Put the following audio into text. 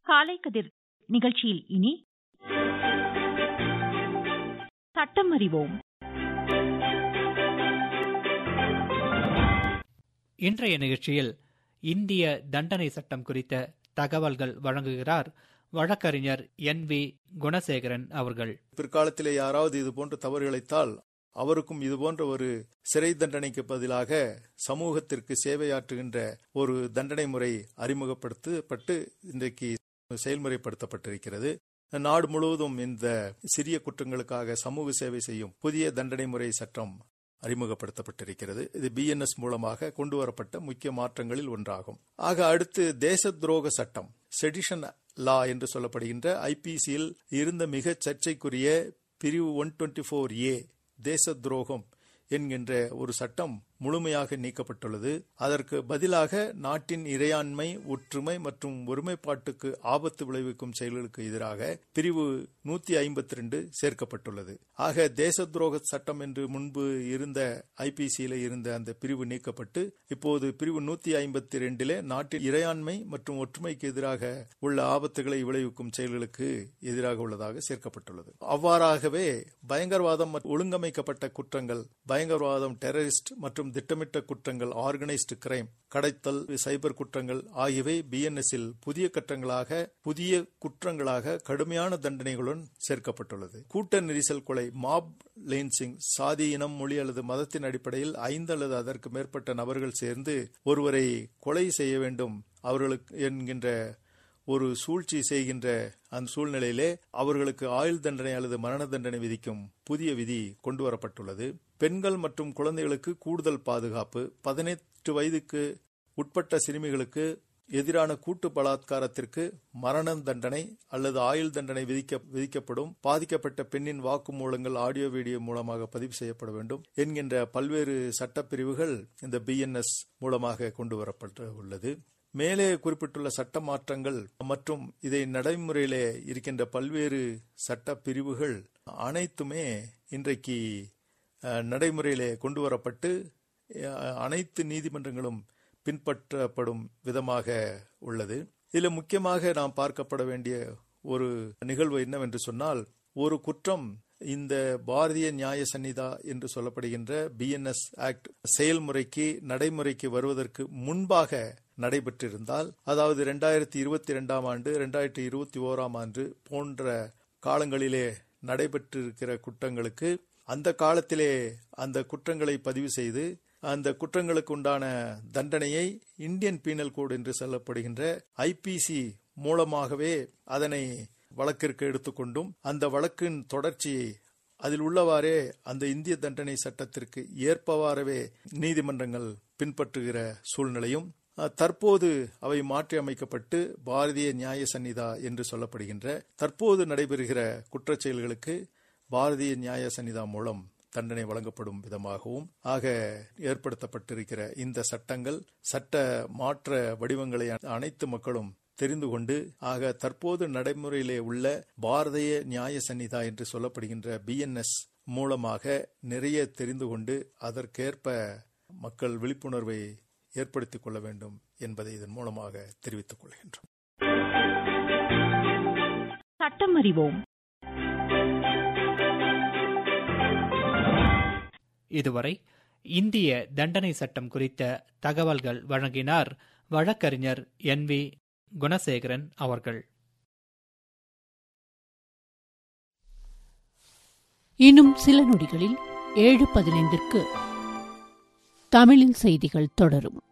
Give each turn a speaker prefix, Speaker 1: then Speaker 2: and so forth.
Speaker 1: காலை கதிர் நிகழ்ச்சியில் இனி சட்டம் அறிவோம்
Speaker 2: இன்றைய நிகழ்ச்சியில் இந்திய தண்டனை சட்டம் குறித்த தகவல்கள் வழங்குகிறார் வழக்கறிஞர் என் வி குணசேகரன் அவர்கள்
Speaker 3: பிற்காலத்திலே யாராவது இது போன்ற தவறு இழைத்தால் அவருக்கும் இது போன்ற ஒரு சிறை தண்டனைக்கு பதிலாக சமூகத்திற்கு சேவையாற்றுகின்ற ஒரு தண்டனை முறை அறிமுகப்படுத்தப்பட்டு இன்றைக்கு செயல்முறைப்படுத்தப்பட்டிருக்கிறது நாடு முழுவதும் இந்த சிறிய குற்றங்களுக்காக சமூக சேவை செய்யும் புதிய தண்டனை முறை சட்டம் அறிமுகப்படுத்தப்பட்டிருக்கிறது இது பிஎன்எஸ் மூலமாக கொண்டு வரப்பட்ட முக்கிய மாற்றங்களில் ஒன்றாகும் ஆக அடுத்து தேச துரோக சட்டம் செடிஷன் லா என்று சொல்லப்படுகின்ற ஐபிசியில் இருந்த மிக சர்ச்சைக்குரிய பிரிவு ஒன் டுவெண்ட்டி ஃபோர் ஏ தேச துரோகம் என்கின்ற ஒரு சட்டம் முழுமையாக நீக்கப்பட்டுள்ளது அதற்கு பதிலாக நாட்டின் இறையாண்மை ஒற்றுமை மற்றும் ஒருமைப்பாட்டுக்கு ஆபத்து விளைவிக்கும் செயல்களுக்கு எதிராக பிரிவு நூத்தி ஐம்பத்தி ரெண்டு சேர்க்கப்பட்டுள்ளது ஆக தேச துரோக சட்டம் என்று முன்பு இருந்த ஐபிசியில இருந்த அந்த பிரிவு நீக்கப்பட்டு இப்போது பிரிவு நூத்தி ஐம்பத்தி ரெண்டிலே நாட்டின் இறையாண்மை மற்றும் ஒற்றுமைக்கு எதிராக உள்ள ஆபத்துகளை விளைவிக்கும் செயல்களுக்கு எதிராக உள்ளதாக சேர்க்கப்பட்டுள்ளது அவ்வாறாகவே பயங்கரவாதம் ஒழுங்கமைக்கப்பட்ட குற்றங்கள் பயங்கரவாதம் டெரரிஸ்ட் மற்றும் திட்டமிட்ட குற்றங்கள் ஆர்கனைஸ்டு கிரைம் கடைத்தல் சைபர் குற்றங்கள் ஆகியவை பிஎன்எஸ்ஸில் புதிய கட்டங்களாக புதிய குற்றங்களாக கடுமையான தண்டனைகளுடன் சேர்க்கப்பட்டுள்ளது கூட்ட நெரிசல் கொலை மாப் லேன்சிங் சாதி இனம் மொழி அல்லது மதத்தின் அடிப்படையில் ஐந்து அல்லது அதற்கு மேற்பட்ட நபர்கள் சேர்ந்து ஒருவரை கொலை செய்ய வேண்டும் அவர்களுக்கு என்கின்ற ஒரு சூழ்ச்சி செய்கின்ற அந்த சூழ்நிலையிலே அவர்களுக்கு ஆயுள் தண்டனை அல்லது மரண தண்டனை விதிக்கும் புதிய விதி கொண்டு வரப்பட்டுள்ளது பெண்கள் மற்றும் குழந்தைகளுக்கு கூடுதல் பாதுகாப்பு பதினெட்டு வயதுக்கு உட்பட்ட சிறுமிகளுக்கு எதிரான கூட்டு பலாத்காரத்திற்கு மரண தண்டனை அல்லது ஆயுள் தண்டனை விதிக்க விதிக்கப்படும் பாதிக்கப்பட்ட பெண்ணின் வாக்குமூலங்கள் ஆடியோ வீடியோ மூலமாக பதிவு செய்யப்பட வேண்டும் என்கின்ற பல்வேறு சட்டப்பிரிவுகள் இந்த பிஎன்எஸ் மூலமாக கொண்டு வரப்பட்டு உள்ளது மேலே குறிப்பிட்டுள்ள சட்ட மாற்றங்கள் மற்றும் இதை நடைமுறையிலே இருக்கின்ற பல்வேறு சட்ட பிரிவுகள் அனைத்துமே இன்றைக்கு நடைமுறையிலே கொண்டு வரப்பட்டு அனைத்து நீதிமன்றங்களும் பின்பற்றப்படும் விதமாக உள்ளது இதில் முக்கியமாக நாம் பார்க்கப்பட வேண்டிய ஒரு நிகழ்வு என்னவென்று சொன்னால் ஒரு குற்றம் இந்த பாரதிய நியாய சன்னிதா என்று சொல்லப்படுகின்ற பிஎன்எஸ் ஆக்ட் செயல்முறைக்கு நடைமுறைக்கு வருவதற்கு முன்பாக நடைபெற்றிருந்தால் அதாவது இரண்டாயிரத்தி இருபத்தி இரண்டாம் ஆண்டு இரண்டாயிரத்தி இருபத்தி ஓராம் ஆண்டு போன்ற காலங்களிலே நடைபெற்றிருக்கிற குற்றங்களுக்கு அந்த காலத்திலே அந்த குற்றங்களை பதிவு செய்து அந்த குற்றங்களுக்கு உண்டான தண்டனையை இந்தியன் பீனல் கோட் என்று சொல்லப்படுகின்ற ஐபிசி மூலமாகவே அதனை வழக்கிற்கு எடுத்துக்கொண்டும் அந்த வழக்கின் தொடர்ச்சியை அதில் உள்ளவாறே அந்த இந்திய தண்டனை சட்டத்திற்கு ஏற்பவாறவே நீதிமன்றங்கள் பின்பற்றுகிற சூழ்நிலையும் தற்போது அவை மாற்றி அமைக்கப்பட்டு பாரதிய நியாய சன்னிதா என்று சொல்லப்படுகின்ற தற்போது நடைபெறுகிற குற்றச்செயல்களுக்கு பாரதிய நியாய சன்னிதா மூலம் தண்டனை வழங்கப்படும் விதமாகவும் ஆக ஏற்படுத்தப்பட்டிருக்கிற இந்த சட்டங்கள் சட்ட மாற்ற வடிவங்களை அனைத்து மக்களும் தெரிந்து கொண்டு ஆக தற்போது நடைமுறையிலே உள்ள பாரதிய நியாய சன்னிதா என்று சொல்லப்படுகின்ற பிஎன்எஸ் மூலமாக நிறைய தெரிந்து கொண்டு அதற்கேற்ப மக்கள் விழிப்புணர்வை ஏற்படுத்திக் கொள்ள வேண்டும் என்பதை இதன் மூலமாக தெரிவித்துக் கொள்கின்றோம்
Speaker 1: சட்டம் அறிவோம்
Speaker 2: இதுவரை இந்திய தண்டனை சட்டம் குறித்த தகவல்கள் வழங்கினார் வழக்கறிஞர் என் வி குணசேகரன் அவர்கள்
Speaker 4: இன்னும் சில நொடிகளில் ஏழு பதினைந்திற்கு தமிழில் செய்திகள் தொடரும்